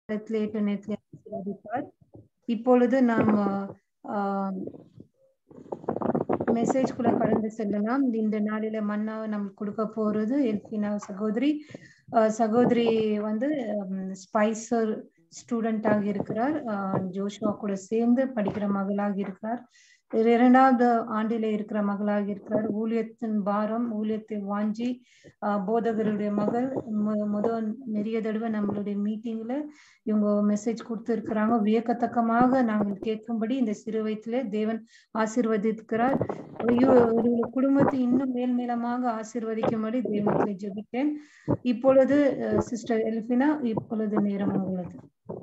நேரத்திலே ஏற்ற நேரத்திலே ஆசீர்வதிப்பார் இப்பொழுது நாம் மெசேஜ்குள்ள கடந்து செல்லலாம் இந்த நாளில மன்னாவை நமக்கு கொடுக்க போறது எல்பினா சகோதரி அஹ் சகோதரி வந்து ஸ்பைசர் ஸ்டூடெண்டாக இருக்கிறார் ஜோஷுவா கூட சேர்ந்து படிக்கிற மகளாக இருக்கிறார் இரண்டாவது ஆண்டில இருக்கிற மகளாக இருக்கிறார் ஊழியத்தின் பாரம் ஊழியத்தை வாஞ்சி போதகருடைய மகள் முதல் நிறைய தடவை நம்மளுடைய மீட்டிங்ல இவங்க மெசேஜ் கொடுத்துருக்கிறாங்க வியக்கத்தக்கமாக நாங்கள் கேட்கும்படி இந்த சிறு வயசுல தேவன் ஆசிர்வதிக்கிறார் ஒரு குடும்பத்தை இன்னும் மேல்மேலமாக ஆசிர்வதிக்கும்படி தேவனத்தை ஜெபித்தேன் இப்பொழுது சிஸ்டர் எல்பினா இப்பொழுது நேரம் உள்ளது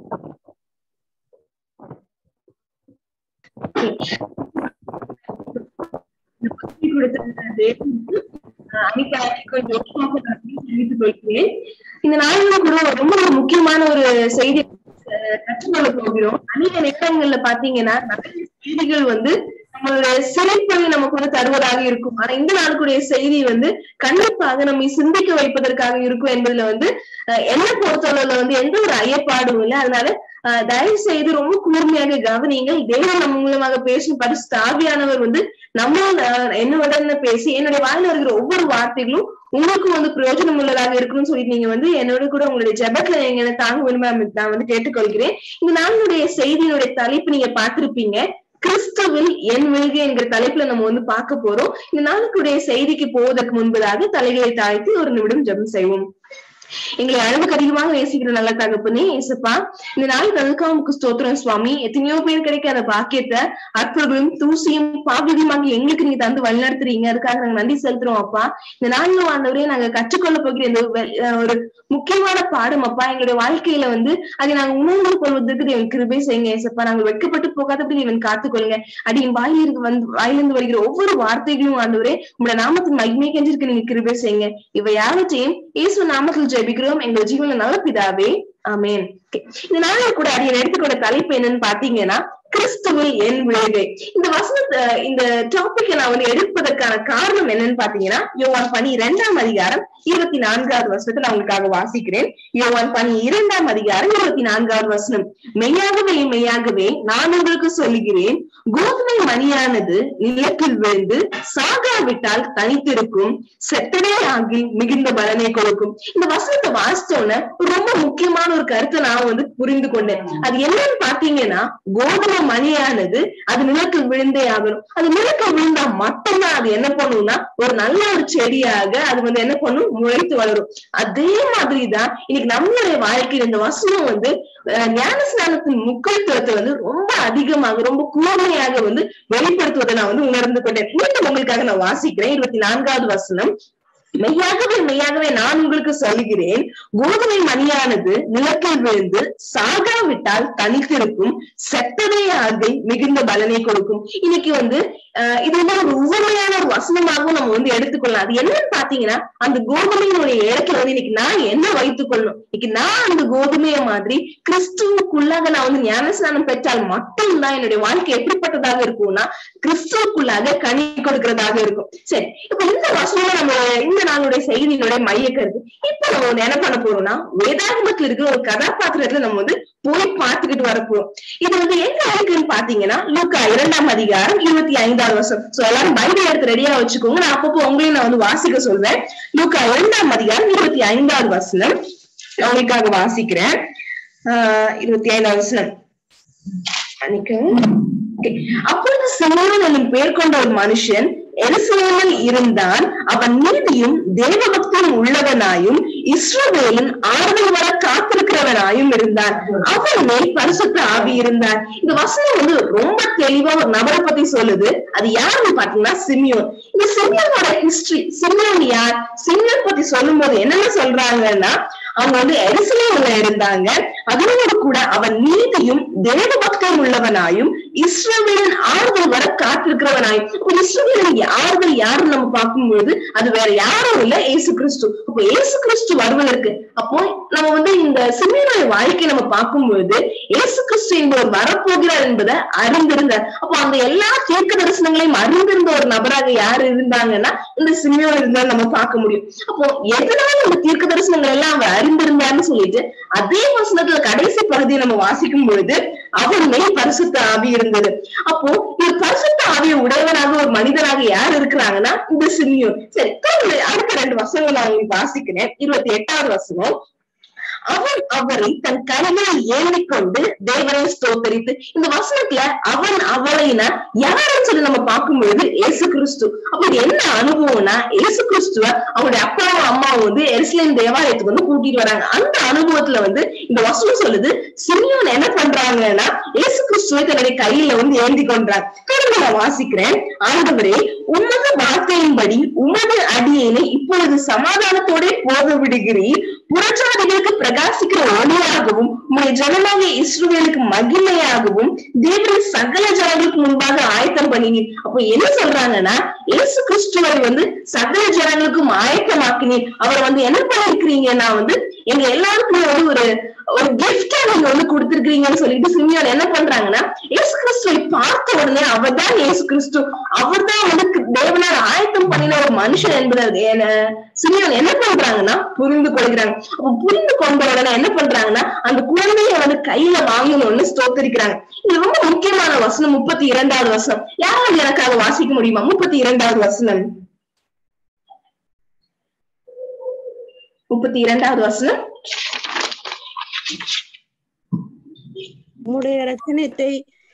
இந்த நாளில கூட ரொம்ப ஒரு முக்கியமான ஒரு செய்தி கற்றுக்கொள்ள போகிறோம் அநேக நேரங்கள்ல பாத்தீங்கன்னா நிறைய செய்திகள் வந்து நம்மளுடைய சிறைப்பணி நமக்கு வந்து தருவதாக இருக்கும் ஆனா இந்த நாளுக்குடைய செய்தி வந்து கண்டிப்பாக நம்மை சிந்திக்க வைப்பதற்காக இருக்கும் என்பதுல வந்து என்ன பொறுத்தளவுல வந்து எந்த ஒரு ஐயப்பாடும் இல்லை அதனால தயவு செய்து ரொம்ப கூர்மையாக கவனிங்கள் தேவன் நம்ம மூலமாக பேசும் பரிசு தாவியானவர் வந்து நம்ம என்னுடன் பேசி என்னுடைய வாழ்ல இருக்கிற ஒவ்வொரு வார்த்தைகளும் உங்களுக்கும் வந்து பிரயோஜனம் உள்ளதாக இருக்கும்னு சொல்லி நீங்க வந்து என்னோட கூட உங்களுடைய ஜபத்துல நீங்க தாங்க விரும்ப நான் வந்து கேட்டுக்கொள்கிறேன் இந்த நாளுடைய செய்தியினுடைய தலைப்பு நீங்க பார்த்திருப்பீங்க கிறிஸ்துவில் என் வெல்கை என்கிற தலைப்புல நம்ம வந்து பார்க்க போறோம் இந்த நாளுக்குடைய செய்திக்கு போவதற்கு முன்பதாக தலைகளை தாழ்த்தி ஒரு நிமிடம் ஜபம் செய்வோம் எங்களை அளவுக்கு அதிகமாக நேசிக்கிற நல்ல தகப்பனே ஏசப்பா இந்த நாள் நல்காமுக்கு ஸ்தோத்திரம் சுவாமி எத்தனையோ பேர் கிடைக்காத பாக்கியத்தை அற்புதம் தூசியும் பாவியமாக எங்களுக்கு நீங்க தந்து வழிநடத்துறீங்க அதுக்காக நாங்க நன்றி செலுத்துறோம் அப்பா இந்த நாள்ல வாழ்ந்தவரே நாங்க கற்றுக்கொள்ள போகிற இந்த ஒரு முக்கியமான பாடம் அப்பா எங்களுடைய வாழ்க்கையில வந்து அதை நாங்க உணர்ந்து கொள்வதற்கு தேவன் கிருபை செய்யுங்க ஏசப்பா நாங்கள் வெட்கப்பட்டு போகாதபடி தேவன் காத்துக்கொள்ளுங்க அடியின் வாயிலிருந்து வந்து வாயிலிருந்து வருகிற ஒவ்வொரு வார்த்தைகளும் ஆண்டவரே உங்களோட நாமத்தின் மகிமை கெஞ்சிருக்கு நீங்க கிருபை செய்யுங்க இவை யாவற்றையும் இயேசு நாமத்தில் ஜெபிக்கிறோம் எங்கள் ஜீவன நல்ல பிதாவே ஆமேன் இந்த நாளில கூட அடியன் எடுத்துக்கொண்ட தலைப்பு என்னன்னு பாத்தீங்கன்னா கிறிஸ்துவில் என் விளைவு இந்த வசனத்தை இந்த டாபிக்கை நான் வந்து எடுப்பதற்கான காரணம் என்னன்னு பாத்தீங்கன்னா யோவான் பணி இரண்டாம் அதிகாரம் இருபத்தி நான்காவது வசனத்தை நான் உங்களுக்காக வாசிக்கிறேன் யோவான் பணி இரண்டாம் அதிகாரம் இருபத்தி நான்காவது வசனம் மெய்யாகவே மெய்யாகவே நான் உங்களுக்கு சொல்லுகிறேன் கோதுமை மணியானது நிலத்தில் விழுந்து சாகாவிட்டால் தனித்திருக்கும் செத்தடே ஆகில் மிகுந்த பலனை கொடுக்கும் இந்த வசனத்தை வாசித்தோன்னு ரொம்ப முக்கியமான ஒரு கருத்தை நான் வந்து புரிந்து கொண்டேன் அது என்னன்னு பாத்தீங்கன்னா கோதுமை மணியானது அது நிலத்தில் விழுந்தே ஆகணும் அது நிலத்தில் விழுந்தா மட்டும்தான் அது என்ன பண்ணும்னா ஒரு நல்ல ஒரு செடியாக அது வந்து என்ன பண்ணும் முளைத்து வளரும் அதே மாதிரிதான் இன்னைக்கு நம்மளுடைய வாழ்க்கையில் இந்த வசனம் வந்து ஞான ஸ்நானத்தின் முக்கியத்துவத்தை வந்து ரொம்ப அதிகமாக ரொம்ப கூர்மையாக வந்து வெளிப்படுத்துவதை நான் வந்து உணர்ந்து கொண்டேன் மீண்டும் உங்களுக்காக நான் வாசிக்கிறேன் இருபத்தி நான்காவது வசனம் மெய்யாகவே மெய்யாகவே நான் உங்களுக்கு சொல்லுகிறேன் கோதுமை மணியானது நிலத்தில் விழுந்து சாகாவிட்டால் தனித்திருக்கும் செத்ததே ஆகை மிகுந்த பலனை கொடுக்கும் இன்னைக்கு வந்து அஹ் இது வந்து ஒரு உவமையான ஒரு வசனமாகவும் நம்ம வந்து எடுத்துக்கொள்ளலாம் அது என்னன்னு பாத்தீங்கன்னா அந்த கோதுமையினுடைய இடத்துல வந்து இன்னைக்கு நான் என்ன வைத்துக் கொள்ளணும் இன்னைக்கு நான் அந்த கோதுமைய மாதிரி கிறிஸ்துவுக்குள்ளாக நான் வந்து ஞானஸ்நானம் பெற்றால் மட்டும்தான் என்னுடைய வாழ்க்கை எப்படிப்பட்டதாக இருக்கும்னா கிறிஸ்துவுக்குள்ளாக கனி கொடுக்கிறதாக இருக்கும் சரி இப்ப இந்த வசனம் நம்ம இந்த நாளுடைய செய்தியினுடைய மைய கருத்து இப்ப நம்ம வந்து என்ன பண்ண போறோம்னா வேதாகமத்துல இருக்கிற ஒரு கதாபாத்திரத்துல நம்ம வந்து போய் பார்த்துக்கிட்டு வரப்போம் இது வந்து எங்க இருக்குன்னு பாத்தீங்கன்னா லூக்கா இரண்டாம் அதிகாரம் இருபத்தி ஐந்தாவது வருஷம் சோ எல்லாரும் பைபிள் எடுத்து ரெடியா வச்சுக்கோங்க நான் அப்பப்போ உங்களையும் நான் வந்து வாசிக்க சொல்வேன் லூக்கா இரண்டாம் அதிகாரம் இருபத்தி ஐந்தாவது வசனம் நான் உங்களுக்காக வாசிக்கிறேன் ஆஹ் இருபத்தி ஐந்தாவது வசனம் அப்பொழுது சிமோன் என்னும் பேர் கொண்ட ஒரு மனுஷன் எருசலேமில் இருந்தான் அவன் நீதியும் தேவபக்தியும் உள்ளவனாயும் இஸ்ரவேலின் ஆறுதல் வர காத்திருக்கிறவனாயும் இருந்தான் அவன் மேல் பரிசுத்த ஆவி இருந்தான் இந்த வசனம் வந்து ரொம்ப தெளிவா ஒரு நபரை பத்தி சொல்லுது அது யாருன்னு பாத்தீங்கன்னா சிமியோன் இந்த சிமியோனோட ஹிஸ்டரி சிமியோன் யார் சிமியோன் பத்தி சொல்லும் போது என்னென்ன சொல்றாங்கன்னா அவங்க வந்து எருசலேம்ல இருந்தாங்க அதனோடு கூட அவன் நீதியும் தேவபக்தியும் உள்ளவனாயும் இஸ்ரவேலின் ஆறுதல் வர காத்திருக்கிறவனாய் அப்ப இஸ்ரவேலின் ஆறுதல் யாருன்னு நம்ம பார்க்கும்போது அது வேற யாரும் இல்ல இயேசு கிறிஸ்து அப்போ இயேசு கிறிஸ்து வருவதற்கு அப்போ நம்ம வந்து இந்த சிமியோனுடைய வாழ்க்கை நம்ம பார்க்கும்போது இயேசு கிறிஸ்து என்பவர் வரப்போகிறார் என்பதை அறிந்திருந்தார் அப்போ அந்த எல்லா தீர்க்க தரிசனங்களையும் அறிந்திருந்த ஒரு நபராக யார் இருந்தாங்கன்னா இந்த சிமியோன் இருந்தா நம்ம பார்க்க முடியும் அப்போ எதனால இந்த தீர்க்க தரிசனங்கள் எல்லாம் அவர் அறிந்திருந்தார்னு சொல்லிட்டு அதே வசனத்துல கடைசி பகுதியை நம்ம வாசிக்கும் பொழுது அவன் மேல் பரிசுத்த ஆவி இருந்தது அப்போ இந்த பரிசுத்த ஆவிய உடையவனாக ஒரு மனிதனாக யார் இருக்கிறாங்கன்னா இந்த சிமியோன் சரி தொடர்ந்து அடுத்த ரெண்டு வசனங்கள் நான் உங்களுக்கு வாசிக்கிறேன் இருபத்தி எட்டாவது வசனம் அவன் அவரை தன் கைகளில் ஏந்திக் கொண்டு தேவனை ஸ்தோத்தரித்து இந்த வசனத்துல அவன் அவளைனா யாருன்னு சொல்லி நம்ம பார்க்கும்பொழுது இயேசு கிறிஸ்து அப்ப இது என்ன அனுபவம்னா இயேசு கிறிஸ்துவ அவருடைய அப்பாவும் அம்மாவும் வந்து எருசலேம் தேவாலயத்துக்கு வந்து கூட்டிட்டு வராங்க அந்த அனுபவத்துல வந்து இந்த வசனம் சொல்லுது சிமியோன் என்ன பண்றாங்கன்னா இயேசு கிறிஸ்துவை தன்னுடைய கையில வந்து ஏந்தி கொண்டாங்க தொடர்ந்து நான் வாசிக்கிறேன் ஆண்டவரே உமது வார்த்தையின்படி உமது அடியேனை இப்பொழுது சமாதானத்தோட போக விடுகிறீர் புறஜாதிகளுக்கு பிரகாசிக்கிற ஒளியாகவும் உங்களுடைய ஜனமாகிய இஸ்ரவேலுக்கு மகிமையாகவும் தேவன் சகல ஜனங்களுக்கு முன்பாக ஆயத்தம் பண்ணினீர் அப்போ என்ன சொல்றாங்கன்னா இயேசு கிறிஸ்துவை வந்து சகல ஜனங்களுக்கும் ஆயத்தமாக்கினீர் அவர் வந்து என்ன பண்ணிருக்கிறீங்கன்னா வந்து எங்க எல்லாருக்குமே வந்து ஒரு ஒரு கிஃப்டா நீங்க வந்து கொடுத்திருக்கீங்கன்னு சொல்லிட்டு சிமியோன் என்ன பண்றாங்கன்னா இயேசு கிறிஸ்துவை பார்த்த உடனே அவர் தான் இயேசு கிறிஸ்து அவர் தான் வந்து தேவனார் ஆயத்தம் பண்ணின ஒரு மனுஷன் என்பதை என்ன- சிமியோன் என்ன பண்றாங்கன்னா புரிந்து கொள்கிறாங்க அப்ப புரிந்து கொண்ட உடனே என்ன பண்றாங்கன்னா அந்த குழந்தைய வந்து கையில வாங்கணும்னு ஸ்தோத்தரிக்கிறாங்க இது ரொம்ப முக்கியமான வசனம் முப்பத்தி இரண்டாவது வசனம் யாராவது எனக்காக வாசிக்க முடியுமா முப்பத்தி இரண்டாவது வசனம் முப்பத்தி இரண்டாவது வசனம் உம்முடைய ரச்சனத்தை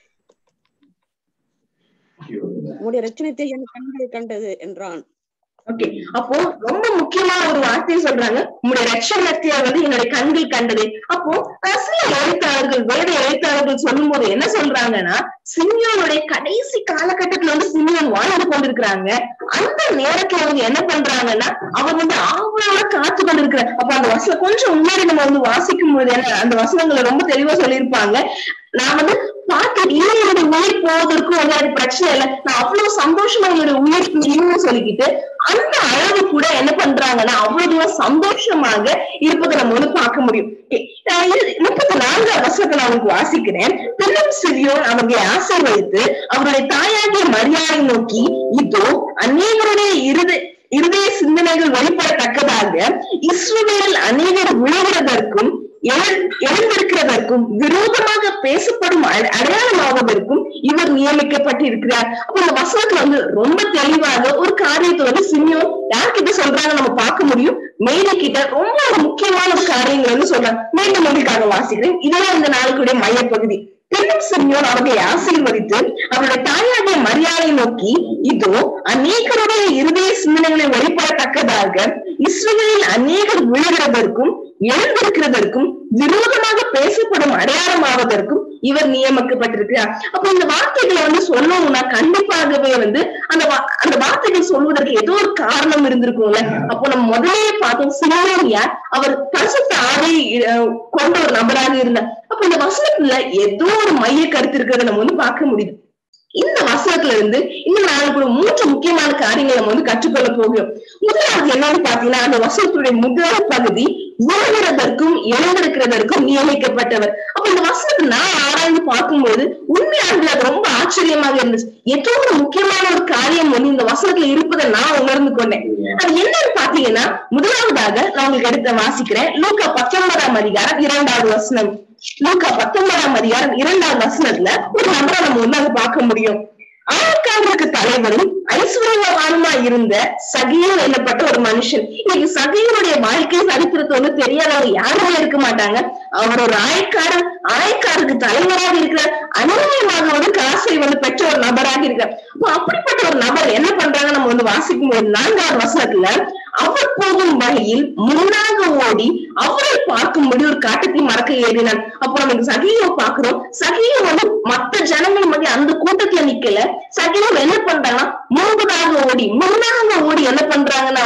உம்முடைய ரச்சனத்தை என் கண்கள் கண்டது என்றான் ஓகே அப்போ ரொம்ப முக்கியமான ஒரு வார்த்தையை சொல்றாங்க உங்களுடைய ரட்சணத்தை வந்து என்னுடைய கண்கள் கண்டது அப்போ அஹ் சில எழுத்தாளர்கள் வேத எழுத்தாளர்கள் சொல்லும் போது என்ன சொல்றாங்கன்னா சிமியோனுடைய கடைசி காலகட்டத்துல வந்து சிமியோன் வாழ்ந்து கொண்டிருக்கிறாங்க அந்த நேரத்துல அவங்க என்ன பண்றாங்கன்னா அவர் வந்து ஆவலோட காத்து கொண்டிருக்கிறார் அப்ப அந்த வசனம் கொஞ்சம் முன்னாடி நம்ம வந்து வாசிக்கும் போது என்ன அந்த வசனங்களை ரொம்ப தெளிவா சொல்லியிருப்பாங்க நான் வந்து பார்த்து இல்லை என்னுடைய உயிர் போவதற்கும் வந்து எனக்கு பிரச்சனை இல்லை நான் அவ்வளவு சந்தோஷமா என்னுடைய உயிர் பிரியும்னு சொல்லிக்கிட்டு அந்த அளவு கூட என்ன பண்றாங்கன்னா அவ்வளவு தூரம் சந்தோஷமாக இருப்பதை நம்ம வந்து பார்க்க முடியும் Okay. நான் இது முப்பத்தி நான்காவது வசனத்தை நான் உங்களுக்கு வாசிக்கிறேன் பெரும் சிறியோன் அவர்களை ஆசீர்வதித்து அவருடைய தாயாகிய மரியாதை நோக்கி இதோ அநேகருடைய இருத இருதய சிந்தனைகள் வெளிப்படத்தக்கதாக இஸ்ரவேல் அநேகர் விழுகிறதற்கும் எழு- எழுந்திருக்கிறதற்கும் விரோதமாக பேசப்படும் அட- அடையாளமாவதற்கும் இவர் நியமிக்கப்பட்டிருக்கிறார் அப்ப இந்த வசனத்துல வந்து ரொம்ப தெளிவாக ஒரு காரியத்தை வந்து சிமியோன் யார்கிட்ட சொல்றாங்க நம்ம பார்க்க முடியும் மேலே கிட்ட ரொம்ப ஒரு முக்கியமான ஒரு காரியங்கள் வந்து சொல்றாங்க மீண்டும் உங்களுக்காக வாசிக்கிறேன் இதெல்லாம் இந்த நாளுக்குடைய மையப்பகுதி பெண்ணும் சிமியோன் அவர்களை ஆசீர்வதித்து அவருடைய தாயாகிய மரியாதை நோக்கி இதோ அநேகருடைய இருதய சிந்தனைகளை வெளிப்படத்தக்கதாக இஸ்ரவேலில் அநேகர் விழுகிறதற்கும் எழுந்திருக்கிறதற்கும் விரோதமாக பேசப்படும் அடையாளமாவதற்கும் இவர் நியமிக்கப்பட்டிருக்கிறார் அப்ப இந்த வார்த்தைகளை வந்து சொல்லணும்னா கண்டிப்பாகவே வந்து அந்த வா- அந்த வார்த்தைகள் சொல்வதற்கு ஏதோ ஒரு காரணம் இருந்திருக்கும்ல அப்போ நம்ம முதலே பார்த்தோம் சிலோன் யார் அவர் பரிசுத்த ஆவை அஹ், கொண்ட ஒரு நபராக இருந்தார் அப்ப இந்த வசனத்துல ஏதோ ஒரு மைய கருத்து இருக்கிறத நம்ம வந்து பார்க்க முடியுது இந்த வசனத்துல இருந்து இன்னும் நாளுக்குள்ள மூன்று முக்கியமான காரியங்களை நம்ம வந்து கற்றுக்கொள்ள போகிறோம் முதலாவது என்னன்னு பாத்தீங்கன்னா அந்த வசனத்துடைய முதல் பகுதி விழுகிறதற்கும் எழுந்திருக்கிறதற்கும் நியமிக்கப்பட்டவர் அப்ப இந்த வசனத்தை நான் ஆராய்ந்து பார்க்கும்போது உண்மையாகவே அது ரொம்ப ஆச்சரியமாக இருந்துச்சு ஏதோ ஒரு முக்கியமான ஒரு காரியம் வந்து இந்த வசனத்துல இருப்பதை நான் உணர்ந்து கொண்டேன் அது என்னன்னு பாத்தீங்கன்னா முதலாவதாக நான் உங்களுக்கு எடுத்து வாசிக்கிறேன் லூக்கா பத்தொன்பதாம் அதிகாரம் இரண்டாவது வசனம் லூக்கா பத்தொன்பதாம் அதிகாரம் இரண்டாவது வசனத்துல ஒரு நபரை நம்ம வந்து அங்க பார்க்க முடியும் ஆழ்காரருக்கு தலைவரும் ஐஸ்வர்யவானுமா இருந்த சகியன் என்னப்பட்ட ஒரு மனுஷன் இன்னைக்கு சகியனுடைய வாழ்க்கை சரித்திரத்தை வந்து தெரியாதவங்க யாருமே இருக்க மாட்டாங்க அவர் ஒரு ஆயக்காரர் ஆயக்காருக்கு தலைவராக இருக்கிறார் அநியாயமாக வந்து காசை வந்து பெற்ற ஒரு நபராக இருக்கிறார் அப்போ அப்படிப்பட்ட ஒரு நபர் என்ன பண்றாங்க நம்ம வந்து வாசிக்கும் போது நான்காவது வசனத்துல அவர் போகும் வழியில் முன்னாக ஓடி அவரை பார்க்கும்படி ஒரு காட்டத்தை மறக்க ஏறினான் அப்போ நமக்கு சகியை பாக்குறோம் சகியை வந்து மத்த ஜனங்கள் மத்திய அந்த கூட்டத்துல நிக்கல சகியம் என்ன பண்றாங்கன்னா முன்பதாக ஓடி முன்னாக ஓடி என்ன பண்றாங்கன்னா வந்து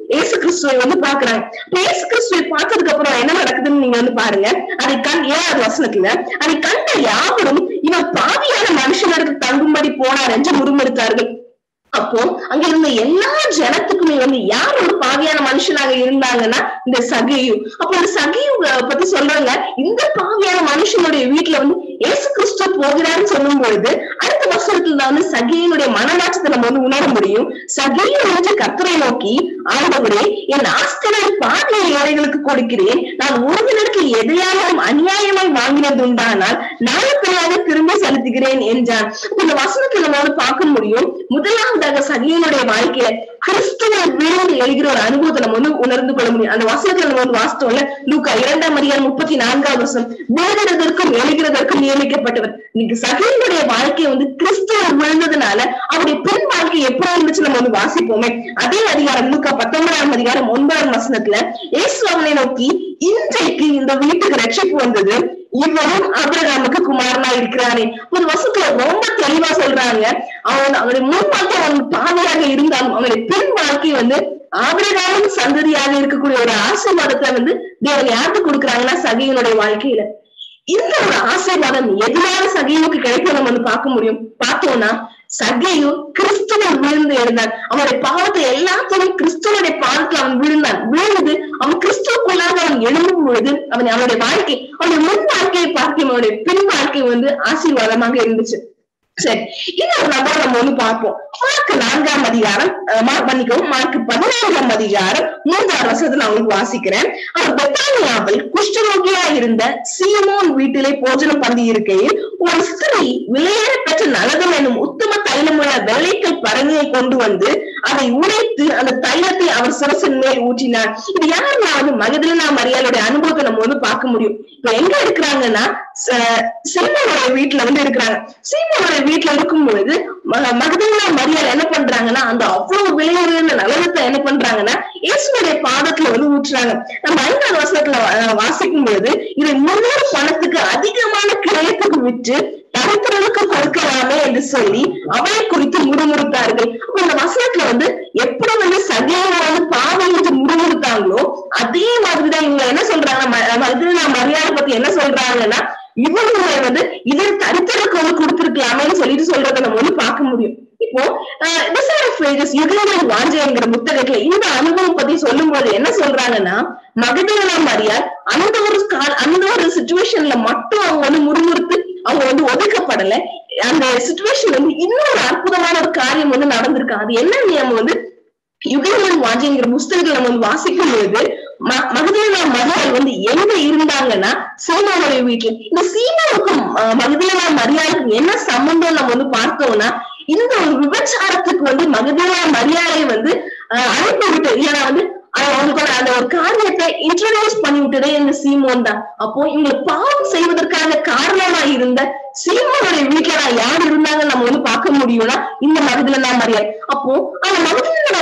இயேசு கிறிஸ்துவை வந்து பாக்குறாங்க இப்ப இயேசு கிறிஸ்துவை பார்த்ததுக்கு அப்புறம் என்ன நடக்குதுன்னு நீங்க வந்து பாருங்க அதை கண் ஏழாவது வசனத்துல அதை கண்ட யாவரும் இவன் பாவியான மனுஷனிடத்தில் தங்கும்படி போனார் என்று முறுமுறுத்தார்கள் அப்போ அங்க இருந்த எல்லா ஜனத்துக்குமே வந்து யார் ஒரு பாவியான மனுஷனாக இருந்தாங்கன்னா இந்த சகையு அப்போ இந்த சகையு பத்தி சொல்றாங்க இந்த பாவியான மனுஷனுடைய வீட்டுல வந்து இயேசு கிறிஸ்து போகிறான்னு சொல்லும் பொழுது அடுத்த வசனத்துல தான் வந்து சகையினுடைய மனமாற்றத்தை நம்ம வந்து உணர முடியும் சகையை வந்து கத்தரை நோக்கி ஆண்டவரே என் ஆஸ்திரை பாவிய ஏழைகளுக்கு கொடுக்கிறேன் நான் ஒருவனுக்கு எதையாலும் அநியாயமாய் வாங்கினது உண்டானால் நாளப்பிள்ளையாக திரும்ப செலுத்துகிறேன் என்றான் அப்ப இந்த வசனத்துல நம்ம வந்து பார்க்க முடியும் முதலாவதாக சகையினுடைய வாழ்க்கையில கிறிஸ்துவ விழுந்து எழுகிற ஒரு அனுபவத்தை நம்ம வந்து உணர்ந்து கொள்ள முடியும் அந்த வசனத்துல நம்ம வந்து வாசித்தோம்ல லூக்கா இரண்டாம் அதிகாரம் முப்பத்தி நான்காவது வருஷம் விழுகிறதற்கும் எழுகிறதற்கும் நியமிக்கப்பட்டவர் இன்னைக்கு சகையினுடைய வாழ்க்கையை வந்து கிறிஸ்துவ விழுந்ததுனால அவருடைய பெண் வாழ்க்கை எப்படி இருந்துச்சு நம்ம வந்து வாசிப்போமே அதே அதிகாரம் லூக்கா பத்தொன்பதாம் அதிகாரம் ஒன்பதாம் வசனத்துல இயேசு அவனை நோக்கி இன்றைக்கு இந்த வீட்டுக்கு ரட்சிப்பு வந்தது இவனும் அபிரகாமுக்கு குமாரனா இருக்கிறானே ஒரு வசத்துல ரொம்ப தெளிவா சொல்றாங்க அவன் அவனுடைய முன் வாழ்க்கை அவன் பாதையாக இருந்தாலும் அவனுடைய பெண் வாழ்க்கை வந்து ஆபிரகாமும் சந்ததியாக இருக்கக்கூடிய ஒரு ஆசீர்வாதத்தை வந்து தேவன் யாருக்கு கொடுக்குறாங்கன்னா சகையினுடைய வாழ்க்கையில இந்த ஒரு ஆசீர்வாதம் எதனால சகையுக்கு கிடைக்கும் நம்ம வந்து பார்க்க முடியும் பார்த்தோம்னா சகையும் கிறிஸ்துவ விழுந்து எழுந்தான் அவனுடைய பாவத்தை எல்லாத்தையும் கிறிஸ்துவனுடைய பாவத்துல அவன் விழுந்தான் விழுந்து அவன் கிறிஸ்துவுக்குள்ளாக அவன் எழும்பும் பொழுது அவன் அவனுடைய வாழ்க்கை அவனுடைய முன் வாழ்க்கையை பார்க்கும் அவனுடைய பின் வாழ்க்கை வந்து ஆசீர்வாதமாக இருந்துச்சு சரி இன்னொரு நபர் நம்ம வந்து பார்ப்போம் மார்க் நான்காம் அதிகாரம் அஹ், மார்க் மன்னிக்கவும் மார்க் பதினான்காம் அதிகாரம் மூன்றாம் வருஷத்துல நான் உங்களுக்கு வாசிக்கிறேன் அவர் பெத்தானியாவில் குஷ்டரோகியா இருந்த சீமோன் வீட்டிலே போஜனம் பந்தி இருக்கையில் ஒரு ஸ்திரீ விலையேற பெற்ற நலகம் என்னும் உத்தம தைலமுள்ள வெள்ளைக்கல் பரணியை கொண்டு வந்து அதை உடைத்து அந்த தைலத்தை அவர் சிரசின் மேல் ஊற்றினார் இது யாருன்னா வந்து மகதலினா மரியாளுடைய அனுபவத்தை நம்ம வந்து பார்க்க முடியும் இப்ப எங்க இருக்கிறாங்கன்னா ச- சீமோனுடைய வீட்டுல வந்து இருக்கிறாங்க சீமோனுடைய வீட்டுல இருக்கும் பொழுது ம- மகதலினா மரியாள் என்ன பண்றாங்கன்னா அந்த அவ்வளவு விலையுறைந்த நலகத்தை என்ன பண்றாங்கன்னா இயேசுடைய பாதத்துல வந்து ஊற்றுறாங்க நம்ம ஐந்தாவது வசனத்துல வா- வாசிக்கும் பொழுது இதை முன்னூறு பணத்துக்கு அதிகமான கிரயத்துக்கு விற்று தரித்திரனுக்கு கொடுக்கலாமே என்று சொல்லி அவளை குறித்து முறுமுறுத்தார்கள் அப்ப இந்த வசனத்துல வந்து எப்படி வந்து சகையை வந்து பாவம் என்று முறுமுறுத்தாங்களோ அதே மாதிரிதான் இவங்க என்ன சொல்றாங்க மதுரை மரியாதை பத்தி என்ன சொல்றாங்கன்னா இவங்களை வந்து இதை தரித்திரக்கு வந்து கொடுத்திருக்கலாமேன்னு சொல்லிட்டு சொல்றதை நம்ம வந்து பார்க்க முடியும் இப்போ யுகங்கள் வாஞ்சைங்கிற புத்தகத்துல இந்த அனுபவம் பத்தி சொல்லும்போது என்ன சொல்றாங்கன்னா மகதேவனா மரியாள் அந்த ஒரு கால அந்த ஒரு சுச்சுவேஷன்ல மட்டும் அவங்க வந்து முறுமுறுத்து அவங்க வந்து ஒதுக்கப்படல அந்த சுச்சுவேஷன் வந்து இன்னொரு அற்புதமான ஒரு காரியம் வந்து நடந்திருக்கு அது என்னன்னு நம்ம வந்து யுகங்கள் வாஞ்சைங்கிற புஸ்தகத்துல நம்ம வந்து வாசிக்கும் பொழுது ம- மகதேவனா மரியாள் வந்து எங்க இருந்தாங்கன்னா சீமாவுடைய வீட்டுல இந்த சீமாவுக்கும் அஹ், மகதேவனா மரியாளுக்கும் என்ன சம்பந்தம் நம்ம வந்து பார்த்தோம்னா இந்த ஒரு விபச்சாரத்துக்கு வந்து மகதேவனா மரியாதை வந்து அஹ், அனுப்பி விட்டு இல்லைன்னா வந்து அஹ், அவங்களுக்கு அந்த ஒரு காரியத்தை இன்ட்ரடியூஸ் பண்ணி விட்டதே இந்த சீமோன் தான் அப்போ இவங்களை பாவம் செய்வதற்கான காரணமா இருந்த சீமோனுடைய வீட்டுல நான் யார் இருந்தாங்கன்னு நம்ம வந்து பார்க்க முடியும்னா இந்த மகதுல தான் மரியாதை அப்போ அந்த மகதுல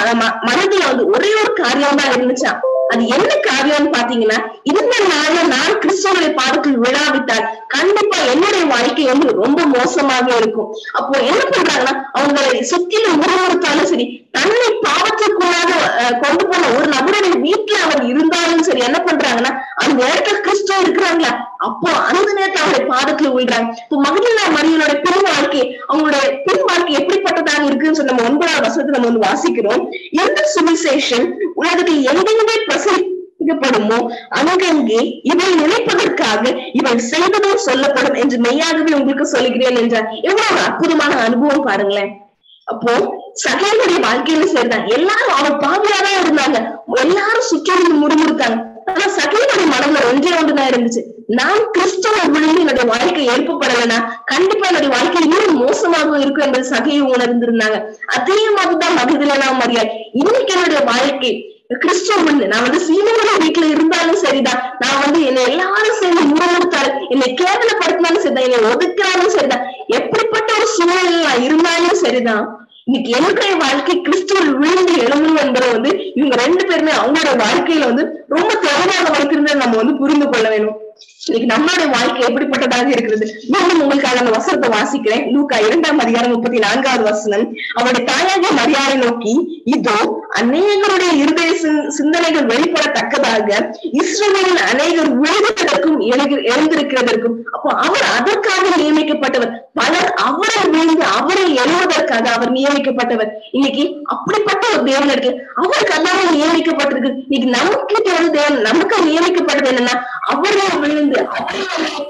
மனதுல வந்து ஒரே ஒரு காரியம் தான் இருந்துச்சா அது என்ன காரியம்னு பாத்தீங்கன்னா இந்த நாள்ல நான் கிறிஸ்துவனுடைய பாதத்தில் விழாவிட்டால் கண்டிப்பா என்னுடைய வாழ்க்கை வந்து ரொம்ப மோசமாக இருக்கும் அப்போ என்ன பண்றாங்கன்னா அவங்களை சுத்திலும் முறுமுறுத்தாலும் சரி தன்னை பாவத்திற்குள்ளாக அஹ், கொண்டு போன ஒரு நபருடைய வீட்டுல அவர் இருந்தாலும் சரி என்ன பண்றாங்கன்னா அந்த இடத்துல கிறிஸ்துவ இருக்கிறாங்களா அப்போ அந்த நேரத்துல அவருடைய பாதத்துல விழுறாங்க இப்போ மகளிர் மரியனோட பெண் வாழ்க்கை அவங்களுடைய பெண் வாழ்க்கை எப்படிப்பட்டதாக இருக்குன்னு சொல்லி நம்ம ஒன்பதாம் வருஷத்துல நம்ம வந்து வாசிக்கிறோம் எந்த சுவிசேஷன் உலகத்தில் எங்கெங்கே பிரசரிக்கப்படுமோ அங்கங்கே இவை நினைப்பதற்காக இவள் செய்ததும் சொல்லப்படும் என்று மெய்யாகவே உங்களுக்கு சொல்லுகிறேன் என்றார் எவ்வளவு ஒரு அற்புதமான அனுபவம் பாருங்களேன் அப்போ சகைகளுடைய வாழ்க்கையில சேர்ந்தாங்க எல்லாரும் அவன் பாவியாதான் இருந்தாங்க எல்லாரும் சுற்றி முறுமுறுத்தாங்க ஆனா சகைகளுடைய மனதுல ஒன்றே ஒன்றுதான் இருந்துச்சு நான் கிறிஸ்துவ விழுந்து என்னுடைய வாழ்க்கை எழுப்பப்படலைன்னா கண்டிப்பா என்னுடைய வாழ்க்கை இன்னும் மோசமாக இருக்கும் என்பது சகையை உணர்ந்திருந்தாங்க அதே மாதிரிதான் மகிழ்ந்தா மரியாதை இன்னைக்கு என்னுடைய வாழ்க்கை கிறிஸ்துவ விழுந்து நான் வந்து சீமோன வீட்டுல இருந்தாலும் சரிதான் நான் வந்து என்னை எல்லாரும் சேர்ந்து முறைமுறுத்தாலும் என்னை கேவலப்படுத்தினாலும் சரிதான் என்னை ஒதுக்கினாலும் சரிதான் எப்படிப்பட்ட ஒரு சூழ்நிலை நான் இருந்தாலும் சரிதான் இன்னைக்கு என்னுடைய வாழ்க்கை கிறிஸ்துவில் விழுந்து எழும்பணும் என்பதை வந்து இவங்க ரெண்டு பேருமே அவங்களோட வாழ்க்கையில வந்து ரொம்ப தெளிவாக வைத்திருந்ததை நம்ம வந்து புரிந்து கொள்ள வேணும் இன்னைக்கு நம்மளுடைய வாழ்க்கை எப்படிப்பட்டதாக இருக்கிறது மீண்டும் உங்களுக்காக அந்த வசனத்தை வாசிக்கிறேன் லூக்கா இரண்டாம் அதிகாரம் முப்பத்தி நான்காவது வசனம் அவருடைய தாயாக மரியாதை நோக்கி இதோ அநேகருடைய இருதய சிந்- சிந்தனைகள் வெளிப்படத்தக்கதாக இஸ்ரவேலின் அநேகர் விழுகிறதற்கும் எழுதி- எழுந்திருக்கிறதற்கும் அப்போ அவர் அதற்காக நியமிக்கப்பட்டவர் பலர் அவரை விழுந்து அவரை எழுவதற்காக அவர் நியமிக்கப்பட்டவர் இன்னைக்கு அப்படிப்பட்ட ஒரு தேவன் இருக்கு அவருக்கு அல்லாம நியமிக்கப்பட்டிருக்கு இன்னைக்கு நமக்கு தேவை தேவன் நமக்கு நியமிக்கப்பட்டது என்னன்னா அவரை விழுந்து அவரை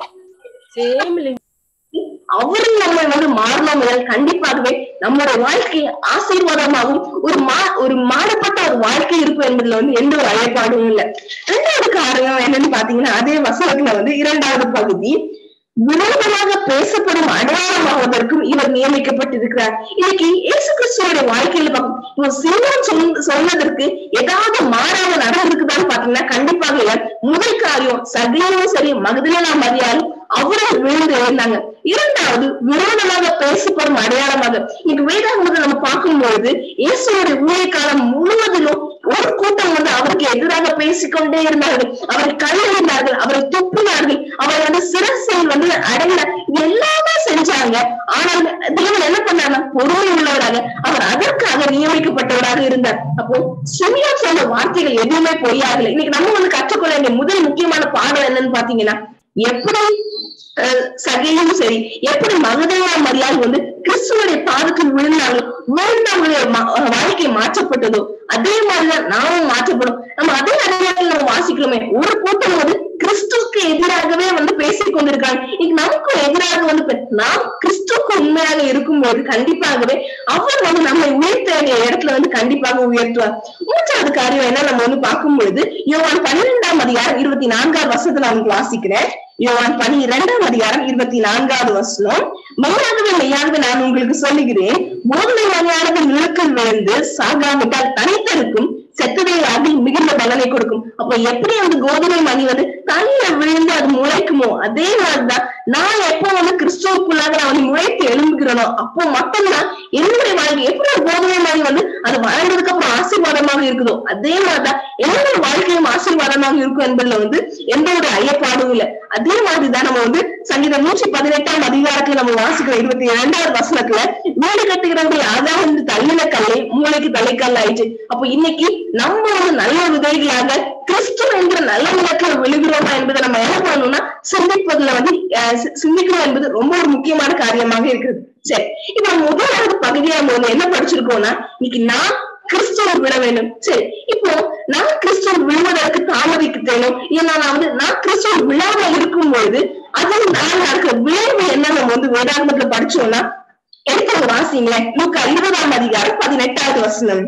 அவரும் நம்மை வந்து மாறணும் முதல் கண்டிப்பாகவே நம்மளோட வாழ்க்கை ஆசீர்வாதமாகவும் ஒரு மா ஒரு மாறப்பட்ட ஒரு வாழ்க்கை இருக்கும் என்பதுல வந்து எந்த ஒரு ஐயப்பாடும் இல்லை இரண்டாவது காரணம் என்னன்னு பாத்தீங்கன்னா அதே வசனத்துல வந்து இரண்டாவது பகுதி விரோதமாக பேசப்படும் அடையாளமாவதற்கும் இவர் நியமிக்கப்பட்டிருக்கிறார் இன்னைக்கு இயேசு கிறிஸ்துவோட வாழ்க்கையில பார்க்கும் இவர் சிங்கம் சொல் சொன்னதற்கு ஏதாவது மாறாக நடந்திருக்குதான்னு பாத்தீங்கன்னா கண்டிப்பாக இல்லை முதல் காரியம் சகையும் சரி மகதினா மரியாதை அவரை விழுந்து எழுந்தாங்க இரண்டாவது விரோதமாக பேசப்படும் அடையாளமாக இன்னைக்கு வேதாகமத்தை நம்ம பார்க்கும்பொழுது இயேசுவோட ஊழிய காலம் முழுவதிலும் ஒரு கூட்டம் வந்து அவருக்கு எதிராக பேசிக்கொண்டே இருந்தார்கள் அவரை கல்லறிந்தார்கள் அவரை துப்பினார்கள் அவரை வந்து சிரசில் வந்து அடைந்த எல்லாமே செஞ்சாங்க ஆனால் தேவன் என்ன பண்ணாங்க பொறுமை உள்ளவராக அவர் அதற்காக நியமிக்கப்பட்டவராக இருந்தார் அப்போ சுமியா சொன்ன வார்த்தைகள் எதுவுமே பொய்யாகல இன்னைக்கு நம்ம வந்து கற்றுக்கொள்ள வேண்டிய முதல் முக்கியமான பாடம் என்னன்னு பாத்தீங்கன்னா எப்படி அஹ், சகையும் சரி எப்படி மகதையா மரியாதை வந்து கிறிஸ்துவனுடைய பாதத்தில் விழுந்தாலும் விழுந்தவங்களுடைய ம- வாழ்க்கை மாற்றப்பட்டதோ அதே மாதிரிதான் நாமும் மாற்றப்படும் நம்ம அதே அடையாளத்தில் நம்ம வாசிக்கிறோமே ஒரு கூட்டம் வந்து கிறிஸ்துவுக்கு எதிராகவே வந்து பேசிக் கொண்டிருக்காங்க இன்னைக்கு நமக்கும் எதிராக வந்து பே- நாம் கிறிஸ்துவுக்கு உண்மையாக இருக்கும்போது கண்டிப்பாகவே அவர் வந்து நம்மை உயர்த்த வேண்டிய இடத்துல வந்து கண்டிப்பாக உயர்த்துவார் மூன்றாவது காரியம் என்ன நம்ம வந்து பார்க்கும்பொழுது யோவான் பன்னிரெண்டாம் அதிகாரம் இருபத்தி நான்காவது வருஷத்துல நான் உங்களுக்கு வாசிக்கிறேன் யோவான் பன்னிரெண்டாம் அதிகாரம் இருபத்தி நான்காவது வசனம் மெய்யாகவே மெய்யாகவே நான் உங்களுக்கு சொல்லுகிறேன் போதனை மணியானது நிலக்கல் விழுந்து சாகாவிட்டால் தனித்திருக்கும் செத்ததை அதில் மிகுந்த பலனை கொடுக்கும் அப்ப எப்படி அந்த கோதுமை மணி வந்து தனியில விழுந்து அது முளைக்குமோ அதே மாதிரிதான் நான் எப்போ வந்து கிறிஸ்துவுக்குள்ளாக நான் வந்து முளைத்து எழும்புகிறேனோ அப்போ மட்டும்தான் என்னுடைய வாழ்க்கை எப்படி ஒரு கோதுமை மணி வந்து அது வளர்ந்ததுக்கு அப்புறம் ஆசீர்வாதமாக இருக்குதோ அதே மாதிரிதான் என்னுடைய வாழ்க்கையும் ஆசீர்வாதமாக இருக்கும் என்பதுல வந்து எந்த ஒரு ஐயப்பாடும் இல்லை அதே மாதிரிதான் நம்ம வந்து சங்கீதம் நூற்றி பதினெட்டாம் அதிகாரத்துல நம்ம வாசிக்கிறோம் இருபத்தி இரண்டாவது வசனத்துல வீடு கட்டுகிறவர்கள் ஆதாரம் என்று தள்ளின கல்லை மூளைக்கு தலைக்கல் ஆயிடுச்சு அப்போ இன்னைக்கு நம்ம வந்து நல்ல விதைகளாக கிறிஸ்து என்ற நல்ல நிலத்துல விழுகிறோமா என்பதை நம்ம என்ன பண்ணணும்னா சிந்திப்பதுல வந்து அஹ், சி- சிந்திக்கணும் என்பது ரொம்ப ஒரு முக்கியமான காரியமாக இருக்குது சரி இப்ப முதலாவது பகுதியா நம்ம வந்து என்ன படிச்சிருக்கோம்னா இன்னைக்கு நான் கிறிஸ்துவ விட வேண்டும் சரி இப்போ நான் கிறிஸ்துவ விழுவதற்கு தாமதிக்கணும் ஏன்னா நான் வந்து நான் கிறிஸ்துவ விழாம இருக்கும் பொழுது அதில் நான் நடக்கிற விளைவு என்ன நம்ம வந்து வேதாந்தத்துல படிச்சோம்னா எடுத்து வாசிங்களேன் லூக்கா இருபதாம் அதிகாரம் பதினெட்டாவது வசனம்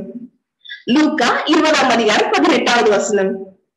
லூக்கா இருபதாம் அதிகாரம் பதினெட்டாவது வசனம்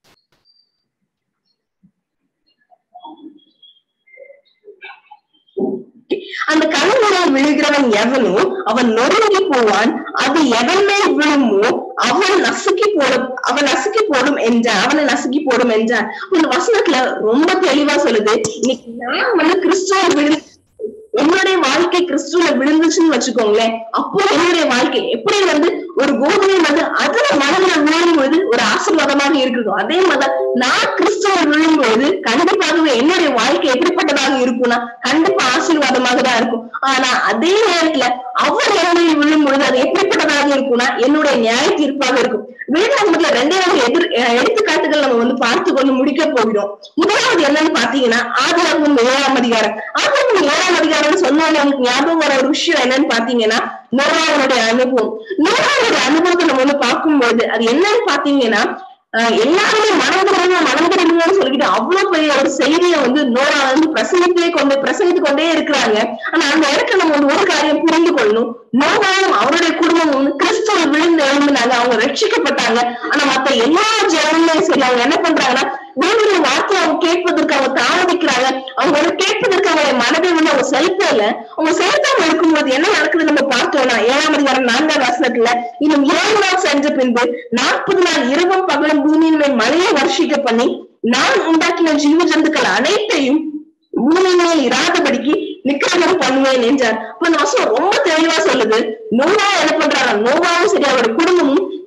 அந்த கண்முறை விழுகிறவன் எவனோ அவன் நொறுங்கி போவான் அது எவன் மேல் விழுமோ அவன் நசுக்கி போடும் அவன் நசுக்கி போடும் என்றான் அவனை நசுக்கி போடும் என்றான் இந்த வசனத்துல ரொம்ப தெளிவா சொல்லுது இன்னைக்கு நான் வந்து கிறிஸ்துவ விழு என்னுடைய வாழ்க்கை கிறிஸ்துவ விழுந்துச்சுன்னு வச்சுக்கோங்களேன் அப்போ என்னுடைய வாழ்க்கை எப்படி வந்து ஒரு கோதுமை வந்து அதுல மனதுல விழும்பொழுது ஒரு ஆசீர்வாதமாக இருக்குதோ அதே மாதிரி நான் கிறிஸ்துவ விழும்பொழுது கண்டிப்பாகவே என்னுடைய வாழ்க்கை எப்படிப்பட்டதாக இருக்கும்னா கண்டிப்பா ஆசீர்வாதமாக தான் இருக்கும் ஆனா அதே நேரத்துல அவர் என்னுடைய விழும்பொழுது அது எப்படிப்பட்டதாக இருக்கும்னா என்னுடைய நியாய தீர்ப்பாக இருக்கும் வேதாகமத்துல ரெண்டே ஒரு எதிர் அஹ் எடுத்துக்காட்டுகள் நம்ம வந்து பார்த்து கொண்டு முடிக்க போகிறோம் முதலாவது என்னன்னு பாத்தீங்கன்னா ஆதியாகமம் ஏழாம் அதிகாரம் ஆதியாகமம் ஏழாம் அதிகாரம் சொன்னாலே உங்களுக்கு ஞாபகம் வர ஒரு விஷயம் என்னன்னு பாத்தீங்கன்னா நோராவனுடைய அனுபவம் நோராவனுடைய அனுபவத்தை நம்ம வந்து பார்க்கும்போது அது என்னன்னு பாத்தீங்கன்னா ஆஹ் எல்லாருமே மனம் திரும்ப மனம் திரும்புங்கன்னு சொல்லிக்கிட்டு அவ்வளவு பெரிய ஒரு செய்தியை வந்து நோரா வந்து பிரசங்கித்தே கொண்டு பிரசங்கித்து கொண்டே இருக்கிறாங்க ஆனா அந்த இடத்துல நம்ம வந்து ஒரு காரியம் புரிந்து கொள்ளணும் நோவாவும் அவருடைய குடும்பம் வந்து கிறிஸ்துவ விழுந்து எழும்பினாங்க அவங்க ரட்சிக்கப்பட்டாங்க ஆனா மத்த எல்லா ஜனங்களும் சரி அவங்க என்ன பண்றாங்கன்னா தேவனுடைய வார்த்தையை அவங்க கேட்பதற்கு அவங்க தாமதிக்கிறாங்க அவங்க வந்து கேட்பதற்கு அவங்க மனதை வந்து அவங்க செலுத்தல அவங்க செலுத்தாம இருக்கும்போது என்ன நடக்குது நம்ம பார்த்தோம்னா ஏழாம் அதிகாரம் நான்காம் வசனத்துல இன்னும் ஏழு நாள் சென்ற பின்பு நாற்பது நாள் இரவும் பகலும் பூமியின் மேல் மழையை வருஷிக்க பண்ணி நான் உண்டாக்கின ஜீவ ஜந்துக்கள் அனைத்தையும் பூமியின் மேல் இராதபடிக்கு நிக்கிரகம் பண்ணுவேன் என்றார் அப்ப இந்த வசனம் ரொம்ப தெளிவா சொல்லுது நோவா என்ன பண்றாங்க நோவாவும் சரி அவருடைய குடும்பமும் கிறிஸ்து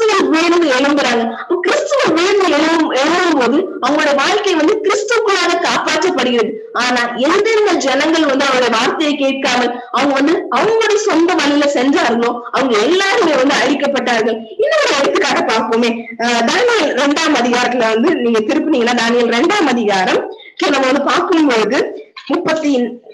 கிறிஸ்துவ விழுந்து எழும்புறாங்க அப்ப கிறிஸ்துவ விழுந்து எழும் எழும்பும் போது அவங்களோட வாழ்க்கை வந்து கிறிஸ்துக்குள்ளாக காப்பாற்றப்படுகிறது ஆனா எந்தெந்த ஜனங்கள் வந்து அவருடைய வார்த்தையை கேட்காமல் அவங்க வந்து அவங்களுடைய சொந்த வழியில சென்றார்களோ அவங்க எல்லாருமே வந்து அழிக்கப்பட்டார்கள் இன்னொரு எடுத்துக்காட்ட பார்ப்போமே அஹ் தானியேல் இரண்டாம் அதிகாரத்துல வந்து நீங்க திருப்பினீங்கன்னா தானியேல் இரண்டாம் அதிகாரம் so நம்ம வந்து பார்க்கும்பொழுது முப்பத்தி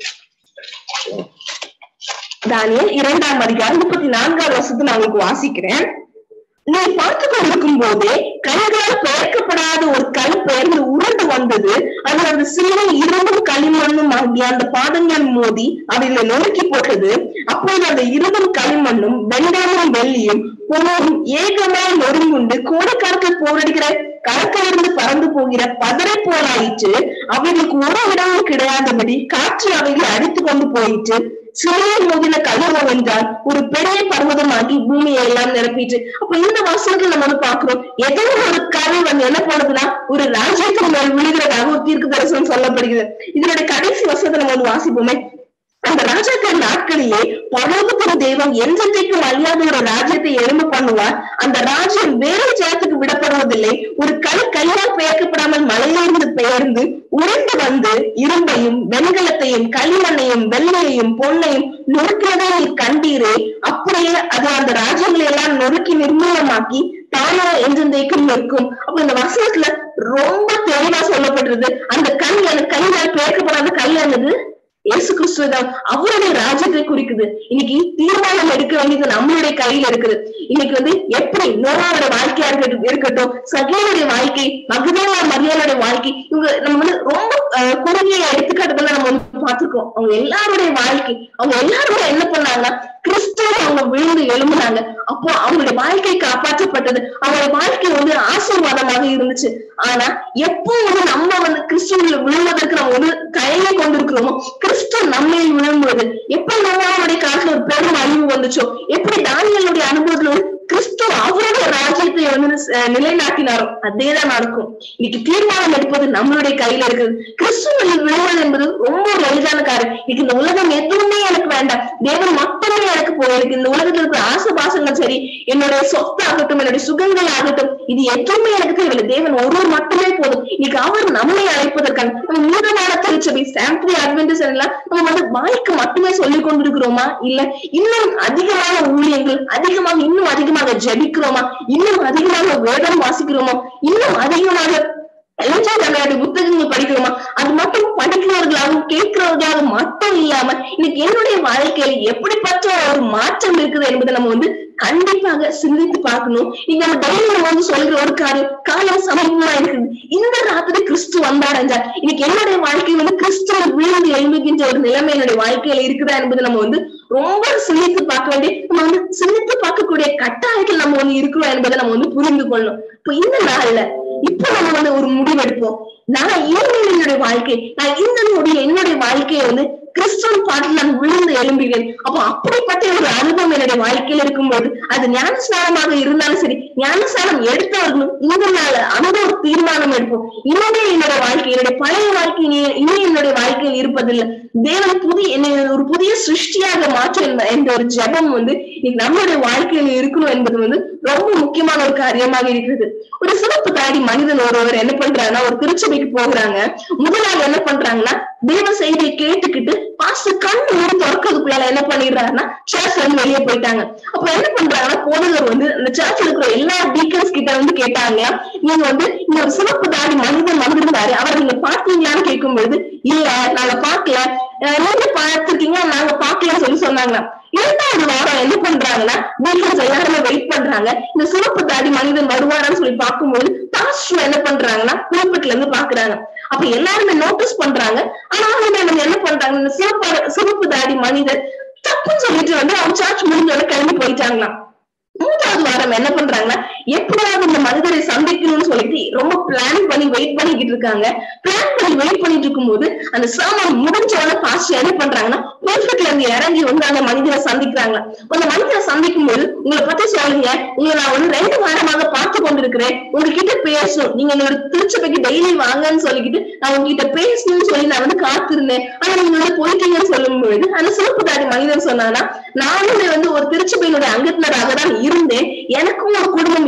தானியல் இரண்டாம் அதிகாரம் முப்பத்தி நான்காவது வருஷத்துல நான் உங்களுக்கு வாசிக்கிறேன் நீ பார்த்து கொண்டிருக்கும் போதே கண்களால் பெயர்க்கப்படாத ஒரு கல் பெயர்ந்து உருண்டு வந்தது அது அந்த சிலுவை இரும்பும் களிமண்ணும் ஆகிய அந்த பாதங்கள் மோதி அதில் நொறுக்கி போட்டது அப்போது அந்த இரும்பும் களிமண்ணும் வெண்கலமும் வெள்ளியும் பொருளும் ஏகமாய் நொறுங்குண்டு கோடைக்காலத்தில் போரடிக்கிற கடற்கரையிலிருந்து பறந்து போகிற பதரை போலாயிற்று அவைகளுக்கு ஒரு இடமும் கிடையாதபடி காற்று அவைகளை அடித்து கொண்டு போயிற்று சிலையை மோதின கல்லுவம் என்றால் ஒரு பெரிய பர்வதமாகி பூமியை எல்லாம் நிரப்பிட்டு அப்ப இந்த வசனத்துல நம்ம வந்து பாக்குறோம் ஏதோ ஒரு கதை வந்து என்ன பண்ணுதுன்னா ஒரு ராஜ்யத்தின் மேல் விழுகிறதாக ஒரு தீர்க்க தரிசனம் சொல்லப்படுகிறது இதனுடைய கடைசி வசனத்தை நம்ம வந்து வாசிப்போமே அந்த ராஜாக்கள் நாட்களிலே பரலோகத்தின் தெய்வம் என்றைக்கும் அழியாத ஒரு ராஜ்யத்தை எலும்பு பண்ணுவார் அந்த ராஜ்யம் வேறு ஜனத்துக்கு விடப்படுவதில்லை ஒரு கல் கையால் பெயர்க்கப்படாமல் மலையிலிருந்து பெயர்ந்து உருண்டு வந்து இரும்பையும் வெண்கலத்தையும் களிமண்ணையும் வெள்ளையையும் பொன்னையும் நொறுக்கிறதை நீர் கண்டீரே அப்படியே அது அந்த ராஜ்யங்களை எல்லாம் நொறுக்கி நிர்மூலமாக்கி தானா என்றென்றைக்கும் நிற்கும் அப்ப இந்த வசனத்துல ரொம்ப தெளிவா சொல்லப்பட்டிருக்கு அந்த கல் எனக்கு கையால் பெயர்க்கப்படாத கல் என்னது இயேசு கிறிஸ்துவ தான் அவருடைய ராஜ்யத்தை குறிக்குது இன்னைக்கு தீர்மானம் எடுக்க வேண்டியது நம்மளுடைய கையில இருக்குது இன்னைக்கு வந்து எப்படி நோவாவோட வாழ்க்கையா இருக்கட்டும் இருக்கட்டும் சகையோடைய வாழ்க்கை மகதேவா மரியாதையோட வாழ்க்கை இவங்க நம்ம வந்து ரொம்ப அஹ், குறுகிய எடுத்துக்காட்டுகள் நம்ம வந்து பார்த்திருக்கோம் அவங்க எல்லாருடைய வாழ்க்கை அவங்க எல்லாரும் என்ன பண்ணாங்கன்னா கிறிஸ்துவ அவங்க விழுந்து எழும்புனாங்க அப்போ அவங்களுடைய வாழ்க்கை காப்பாற்றப்பட்டது அவங்களுடைய வாழ்க்கை வந்து ஆசீர்வாதமாக இருந்துச்சு ஆனா எப்போ வந்து நம்ம வந்து கிறிஸ்துவில விழுவதற்கு நம்ம வந்து தயங்கி கொண்டிருக்கிறோமோ கிறிஸ்து நம்மையில் விழும்போது எப்ப நோவாவுடைய காலத்துல ஒரு பெரும் அழிவு வந்துச்சோ எப்படி தானியலுடைய அனுபவத்துல ஒரு கிறிஸ்து அவருடைய ராஜ்யத்தை வந்து அஹ், நிலைநாட்டினாரோ அதேதான் நடக்கும் இன்னைக்கு தீர்மானம் எடுப்பது நம்மளுடைய கையில இருக்குது கிறிஸ்துவில் விழுவது என்பது ரொம்ப ஒரு எளிதான காரியம் இன்னைக்கு இந்த உலகம் எதுவுமே எனக்கு வேண்டாம் தேவன் மட்டுமே எனக்கு போதும் எனக்கு இந்த உலகத்துல இருக்கிற ஆசபாசங்கள் சரி என்னுடைய சொத்து ஆகட்டும் என்னுடைய சுகங்கள் ஆகட்டும் இது எதுவுமே எனக்கு தேவையில்லை தேவன் ஒருவர் மட்டுமே போதும் இன்னைக்கு அவர் நம்மை அழைப்பதற்கான நம்ம மூலமான திருச்சபை சாம்பிளி அட்வென்டஸ் எல்லாம் நம்ம வந்து வாய்க்கு மட்டுமே சொல்லிக் கொண்டிருக்கிறோமா இல்ல இன்னும் அதிகமான ஊழியங்கள் அதிகமாக இன்னும் அதிகமாக ஜெபிக்கிறோமா இன்னும் அதிகமாக வேதம் வாசிக்கிறோமா இன்னும் அதிகமாக இளைஞர்களுடைய புத்தகங்கள் படிக்கிறோமா அது மட்டும் படிக்கிறவர்களாகவும் கேட்கிறவர்களாக மட்டும் இல்லாம இன்னைக்கு என்னுடைய வாழ்க்கையில எப்படிப்பட்ட ஒரு மாற்றம் இருக்குது என்பதை நம்ம வந்து கண்டிப்பாக சிந்தித்து பார்க்கணும் நீங்க நம்ம டெய்லி நம்ம வந்து சொல்கிற ஒரு காரியம் காலம் சமீபமா இருக்குது இந்த ராத்திரி கிறிஸ்து வந்தார் என்றார் இன்னைக்கு என்னுடைய வாழ்க்கை வந்து கிறிஸ்துவ விழுந்து எழும்புகின்ற ஒரு நிலைமை என்னுடைய வாழ்க்கையில இருக்குதா என்பதை நம்ம வந்து ரொம்ப சிந்தித்து பார்க்க வேண்டிய நம்ம வந்து சிந்தித்து பார்க்கக்கூடிய கட்டாயத்தில் நம்ம வந்து இருக்கிறோம் என்பதை நம்ம வந்து புரிந்து கொள்ளணும் இப்போ இந்த நாள்ல இப்ப நம்ம வந்து ஒரு முடிவெடுப்போம் நான் இனிமேல் என்னுடைய வாழ்க்கை நான் இந்த நொடி என்னுடைய வாழ்க்கையை வந்து கிறிஸ்துவன் பாட்டில் நான் விழுந்து எழும்புகிறேன் அப்போ அப்படிப்பட்ட ஒரு அனுபவம் என்னுடைய வாழ்க்கையில இருக்கும்போது அது ஞானஸ்நானமாக இருந்தாலும் சரி ஞானஸ்நானம் எடுத்தவர்களும் இந்த நாள் அந்த ஒரு தீர்மானம் எடுப்போம் இனிமே என்னோட வாழ்க்கை என்னுடைய பழைய வாழ்க்கை இனி இனி என்னுடைய வாழ்க்கையில் இருப்பதில்லை தேவன் புதிய என்னை ஒரு புதிய சிருஷ்டியாக மாற்ற என்ற- என்ற ஒரு ஜெபம் வந்து இன்னைக்கு நம்மளுடைய வாழ்க்கையில இருக்கணும் என்பது வந்து ரொம்ப முக்கியமான ஒரு காரியமாக இருக்கிறது ஒரு சிறப்பு தாடி மனிதன் ஒருவர் என்ன பண்றாருன்னா ஒரு திருச்சபைக்கு போகிறாங்க முதலாளி என்ன பண்றாங்கன்னா தேவ செய்தியை கேட்டுக்கிட்டு பாஸ்டர் கண் மூடி திறக்கிறதுக்குள்ளால என்ன பண்ணிடுறாருன்னா சர்ச்ல இருந்து வெளியே போயிட்டாங்க அப்ப என்ன பண்றாங்கன்னா போதகர் வந்து அந்த சர்ச்ல இருக்கிற எல்லா டீக்கன்ஸ் கிட்ட வந்து கேட்டாங்க நீங்க வந்து இந்த ஒரு சிறப்பு தாடி மனிதன் வந்திருந்தாரு அவர் நீங்க பாத்தீங்களான்னு கேட்கும் பொழுது இல்ல நாங்க பாக்கல அஹ் நீங்க பார்த்திருக்கீங்க நாங்க பாக்கலன்னு சொல்லி சொன்னாங்க இரண்டாவது வாரம் என்ன பண்றாங்கன்னா டீக்கன்ஸ் எல்லாருமே வெயிட் பண்றாங்க இந்த சிறப்பு தாடி மனிதன் வருவாரான்னு சொல்லி பார்க்கும்போது பாஸ்டர் என்ன பண்றாங்கன்னா pulpitல இருந்து பாக்குறாங்க அப்ப எல்லாருமே நோட்டீஸ் பண்றாங்க ஆனா அவங்க வந்து என்ன பண்றாங்க இந்த சிறப்பு சிறப்பு தாடி மனிதர் தப்புன்னு சொல்லிட்டு வந்து அவங்க சர்ச் முடிஞ்ச உடனே கிளம்பி போயிட்டாங்களாம் மூன்றாவது வாரம் என்ன பண்றாங்கன்னா எப்படியாவது இந்த மனிதரை சந்திக்கணும்னு சொல்லிட்டு ரொம்ப பிளான் பண்ணி வெயிட் பண்ணிக்கிட்டு இருக்காங்க பிளான் பண்ணி வெயிட் பண்ணிட்டு இருக்கும்போது அந்த சாமான் முடிஞ்ச உடனே பாஸ்டர் என்ன பண்றாங்கன்னா பர்ஃபெக்ட்ல இருந்து இறங்கி வந்து அந்த மனிதரை சந்திக்கிறாங்க அந்த மனிதரை சந்திக்கும் போது உங்களை பத்தி சொல்லுங்க உங்களை நான் வந்து ரெண்டு வாரமாக பார்த்து கொண்டிருக்கிறேன் உங்ககிட்ட பேசணும் நீங்க என்னோட திருச்சபைக்கு டெய்லி வாங்கன்னு சொல்லிக்கிட்டு நான் உங்ககிட்ட பேசணும்னு சொல்லி நான் வந்து காத்திருந்தேன் ஆனா நீங்க வந்து போயிட்டீங்கன்னு சொல்லும் பொழுது அந்த சிறப்பு தாடி மனிதன் சொன்னானா நானும் வந்து ஒரு திருச்சபையினுடைய அங்கத்தினராக தான் இருந்தேன் எனக்கும் ஒரு குடும்பம்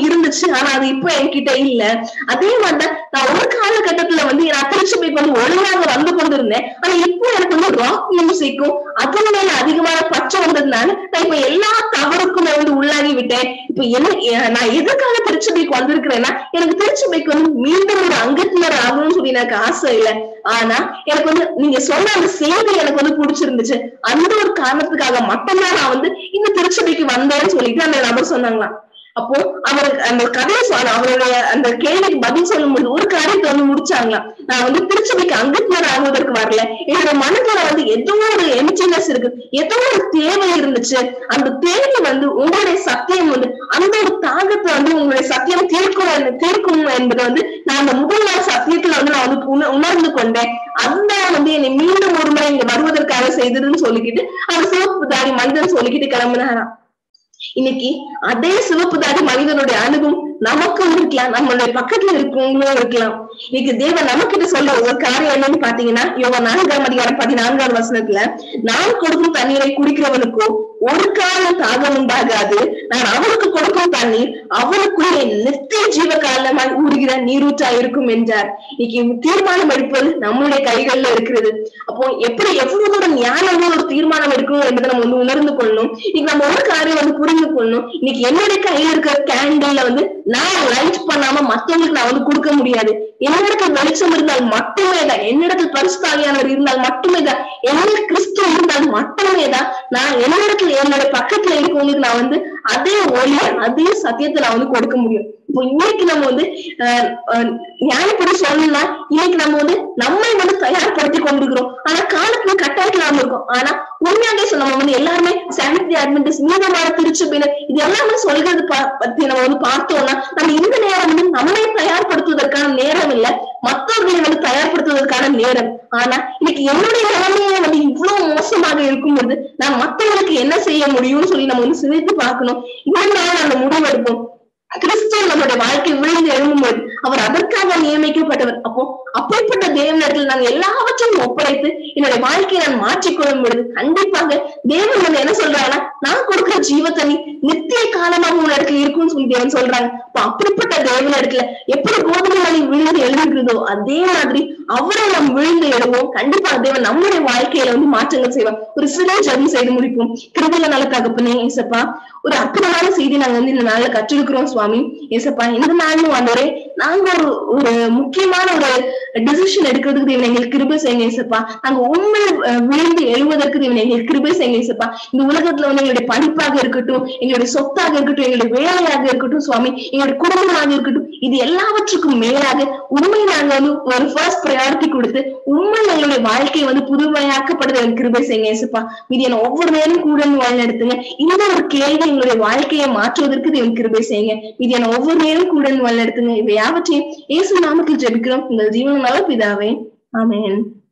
இருந்துச்சு ஆனா அது இப்போ என்கிட்ட இல்ல அதே மாதிரிதான் நான் ஒரு காலகட்டத்துல வந்து நான் திருச்சபைக்கு வந்து ஒழுங்காக வந்து கொண்டிருந்தேன் ஆனா இப்போ எனக்கு வந்து ராக் மியூசிக்கும் அதன் மேல அதிகமான பற்று வந்ததுனால நான் இப்ப எல்லா தவறுக்கும் நான் வந்து உள்ளாகி விட்டேன் இப்ப என்ன எ- நான் எதுக்காக திருச்சபைக்கு வந்திருக்கிறேன்னா எனக்கு திருச்சபைக்கு வந்து மீண்டும் ஒரு அங்கத்தினர் ஆகணும்னு சொல்லி எனக்கு ஆசை இல்ல ஆனா எனக்கு வந்து நீங்க சொன்ன அந்த செய்தி எனக்கு வந்து பிடிச்சிருந்துச்சு அந்த ஒரு காரணத்துக்காக மட்டும்தான் நான் வந்து இந்த திருச்சபைக்கு வந்தேன்னு சொல்லிட்டு அந்த நபர் சொன்னாங்களாம் அப்போ அவர் அந்த கதையை சொன்ன அவருடைய அந்த கேள்விக்கு பதில் சொல்லும்போது ஒரு காரியத்தை வந்து முடிச்சாங்களாம் நான் வந்து திருச்சபைக்கு அங்கத்தினர் ஆகுவதற்கு வரல என்னோட மனதுல வந்து ஏதோ ஒரு எம்டினஸ் இருக்கு ஏதோ ஒரு தேவை இருந்துச்சு அந்த தேவை வந்து உங்களுடைய சத்தியம் வந்து அந்த ஒரு தாகத்தை வந்து உங்களுடைய சத்தியம் தீர்க்கும் என்று- தீர்க்கும் என்பதை வந்து நான் அந்த முதல் நாள் சத்தியத்துல வந்து நான் வந்து உண- உணர்ந்து கொண்டேன் அந்த வந்து என்னை மீண்டும் ஒரு முறை இங்க வருவதற்காக செய்ததுன்னு சொல்லிக்கிட்டு அந்த சிவப்பு தாடி மனிதன் சொல்லிக்கிட்டு கிளம்புனாராம் இன்னைக்கு அதே சிவப்பு தாடி மனிதனுடைய அணுகும் நமக்கும் இருக்கலாம் நம்மளுடைய பக்கத்துல இருக்கவங்களும் இருக்கலாம் இன்னைக்கு தேவன் நமக்கிட்ட சொல்ற ஒரு காரியம் என்னன்னு பாத்தீங்கன்னா யோகா நான்காம் அதிகாரம் பதினான்காம் வசனத்துல நான் கொடுக்கும் தண்ணீரை குடிக்கிறவனுக்கோ ஒரு காலம் தாகம் உண்டாகாது நான் அவனுக்கு கொடுக்கும் தண்ணீர் அவனுக்குள்ளே நித்திய ஜீவ காலமாய் ஊறுகிற நீரூற்றா இருக்கும் என்றார் இன்னைக்கு தீர்மானம் எடுப்பது நம்மளுடைய கைகள்ல இருக்கிறது அப்போ எப்படி எவ்வளவு தூரம் ஞானமும் ஒரு தீர்மானம் எடுக்கணும் என்பதை நம்ம வந்து உணர்ந்து கொள்ளணும் இன்னைக்கு நம்ம ஒரு காரியம் வந்து புரிந்து கொள்ளணும் இன்னைக்கு என்னுடைய கையில இருக்கிற கேண்டில்ல வந்து நான் லைட் பண்ணாம மத்தவங்களுக்கு நான் வந்து கொடுக்க முடியாது என்னிடத்தில் வெளிச்சம் இருந்தால் மட்டுமே தான் என்னிடத்தில் பரிசுத்தாவியானவர் இருந்தால் மட்டுமே தான் என்னிட கிறிஸ்து இருந்தால் மட்டுமே தான் நான் என்னிடத்துல என்னோட பக்கத்துல இருக்கவங்களுக்கு நான் வந்து அதே ஒளி அதே சத்தியத்தை நான் வந்து கொடுக்க முடியும் இப்போ இன்னைக்கு நம்ம வந்து அஹ், அஹ், நியாயப்படி சொல்லணும்னா இன்னைக்கு நம்ம வந்து நம்மை வந்து தயார்படுத்தி கொண்டிருக்கிறோம் ஆனா காலத்துல கட்டாயத்துல நாம இருக்கோம் ஆனா உண்மையாவே சொல்ல நம்ம வந்து எல்லாருமே சானிட்டரி அட்மிட்டஸ் மீதமான திருச்சபையினர் இது எல்லாமே சொல்றது பா- பத்தி நம்ம வந்து பார்த்தோம்னா நம்ம இந்த நேரம் வந்து நம்மை தயார்படுத்துவதற்கான நேரம் இல்ல மற்றவர்களை வந்து தயார்படுத்துவதற்கான நேரம் ஆனா இன்னைக்கு என்னுடைய நிலைமையே வந்து இவ்வளவு மோசமாக இருக்கும்போது நான் மத்தவங்களுக்கு என்ன செய்ய முடியும்னு சொல்லி நம்ம வந்து சிந்தித்து பார்க்கணும் இந்த நாள் அந்த முடிவெடுப்போம் கிறிஸ்து நம்மளுடைய வாழ்க்கை விழுந்து எழும்பும்போது அவர் அதற்காக நியமிக்கப்பட்டவர் அப்போ அப்படிப்பட்ட தேவனிடத்தில் நான் எல்லாவற்றையும் ஒப்படைத்து என்னுடைய வாழ்க்கையை நான் மாற்றிக்கொள்ளும் பொழுது கண்டிப்பாக தேவன் வந்து என்ன சொல்றாங்கன்னா நான் கொடுக்கிற ஜீவ தண்ணி நித்திய காலமாக உன் இடத்துல இருக்கும்னு சொல்லி தேவன் சொல்றாங்க அப்ப அப்படிப்பட்ட தேவன் இடத்துல எப்படி கோதுமை மணி விழுந்து எழுதுகிறதோ அதே மாதிரி அவரை நாம் விழுந்து எழுவோம் கண்டிப்பா தேவன் நம்முடைய வாழ்க்கையில வந்து மாற்றங்கள் செய்வார் ஒரு சிறு ஜெபம் செய்து முடிப்போம் கிருபையில நல்ல தகப்பனே ஏசப்பா ஒரு அற்புதமான செய்தி நாங்க வந்து இந்த நாள்ல கற்றிருக்கிறோம் சுவாமி ஏசப்பா இந்த நாளும் வந்தவரே நாங்க ஒரு ஒரு முக்கியமான ஒரு டிசிஷன் எடுக்கிறதுக்கு தேவன் எங்களுக்கு கிருபை செய்யுங்க ஏசப்பா நாங்க உண்மை அஹ், விழுந்து எழுவதற்கு தேவன் எங்களுக்கு கிருபை செய்யுங்க ஏசப்பா இந்த உலகத்துல வந்து எங்களுடைய படிப்பாக இருக்கட்டும் எங்களுடைய சொத்தாக இருக்கட்டும் எங்களுடைய வேலையாக இருக்கட்டும் சுவாமி எங்களுடைய குடும்பமாக இருக்கட்டும் இது எல்லாவற்றுக்கும் மேலாக உண்மை நாங்க வந்து ஒரு ஃபர்ஸ்ட் ப்ரையாரிட்டி கொடுத்து உண்மை எங்களுடைய வாழ்க்கையை வந்து புதுமையாக்கப்படுது எனக்கு கிருபை செய்யுங்க ஏசப்பா இது என்ன ஒவ்வொரு நேரம் கூட வழிநடத்துங்க இந்த ஒரு கேள்வி எங்களுடைய வாழ்க்கையை மாற்றுவதற்கு தேவன் கிருபை செய்யுங்க இது என்ன ஒவ்வொரு நேரம் கூட வழிநடத்துங்க இவை யாவற்றையும் இயேசு நாமத்தில் ஜெபிக்கிறோம் உங்கள் ஜீவன நல்ல பிதாவே ஆமென்